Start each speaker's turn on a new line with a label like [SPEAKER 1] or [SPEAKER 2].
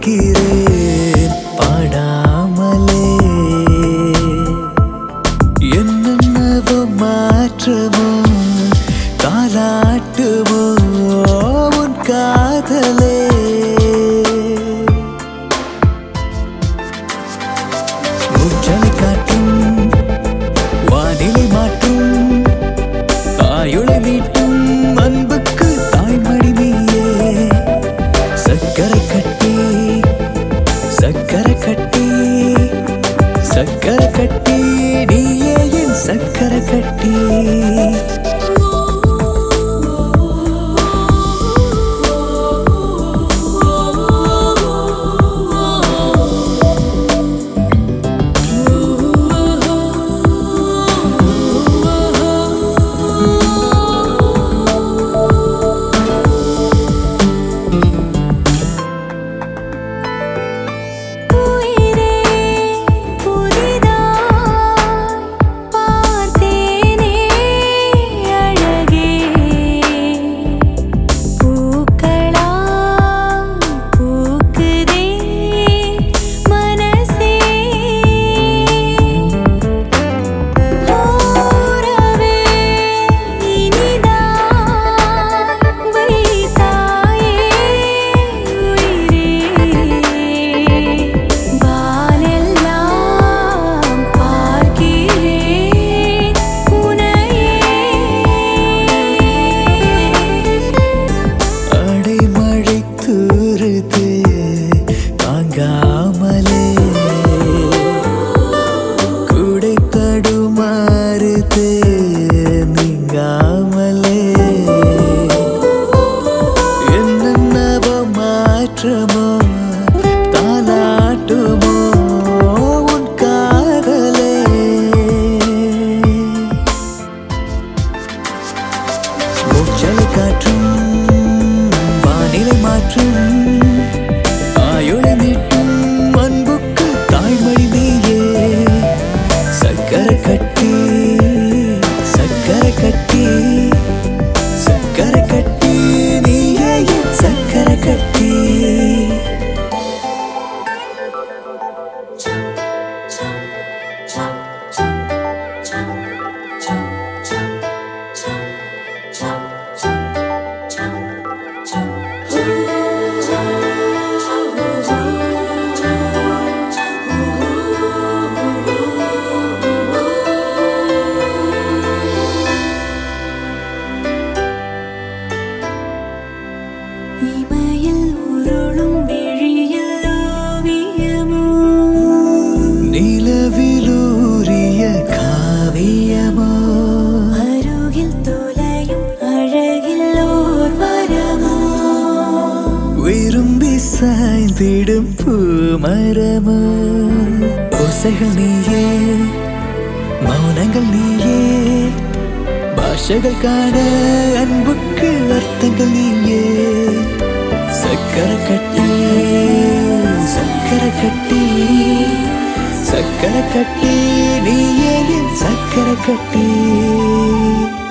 [SPEAKER 1] பார்க்கிறேன் பாடாமலே என்னென்னவோ மாற்றமோ தாலாட்டுமோ உன் காதலே முற்றலை காட்டும் வானிலை மாற்றும் ஆயுளை மீட்டும் அன்புக்கு தாய்மடி நீயே சக்கரை கட்டி சக்கரை கட்டி சக்கரை கட்டி நீயே என் சக்கரை கட்டி
[SPEAKER 2] உயிரே புதிதாய் பார்த்தேனே அழகே பூக்களாய் பூக்குதே மனசே ஓரவே இனிதாய் வைத்தாயே உயிரே வானெல்லாம் பார்க்கிறேன் உனையே
[SPEAKER 1] அடைமழை தூறுது தாங்காமலே குடை தடுமாறுது நீங்காமலே என்னென்னவோ மாற்றமோ தாலாட்டுமோ உன் காதலே மூச்சலை காற்றும் வானிலை மாற்றும் ஆயுளை நீட்டும் அன்புக்கு தாய்மொழி நீயே சக்கரை கட்டி சக்கரை கட்டி சக்கரை கட்டி நீயே என் சக்கரை கட்டி
[SPEAKER 2] இமையில் உருளும் விழியில் ஓவியமோ
[SPEAKER 1] நிலவிலூரிய காவியமோ
[SPEAKER 2] அருகில் தொலையும் அழகில் ஓர் வரமோ
[SPEAKER 1] விரும்பி சாய்ந்திடும் பூமரமோ ஓசைகள் நீயே மௌனங்கள் நீயே பாஷைகள் காண அன்புக்கு அர்த்தங்கள் நீயே சக்கரை கட்டி சக்கரை கட்டி சக்கரை கட்டி நீயே என் சக்கரை கட்டி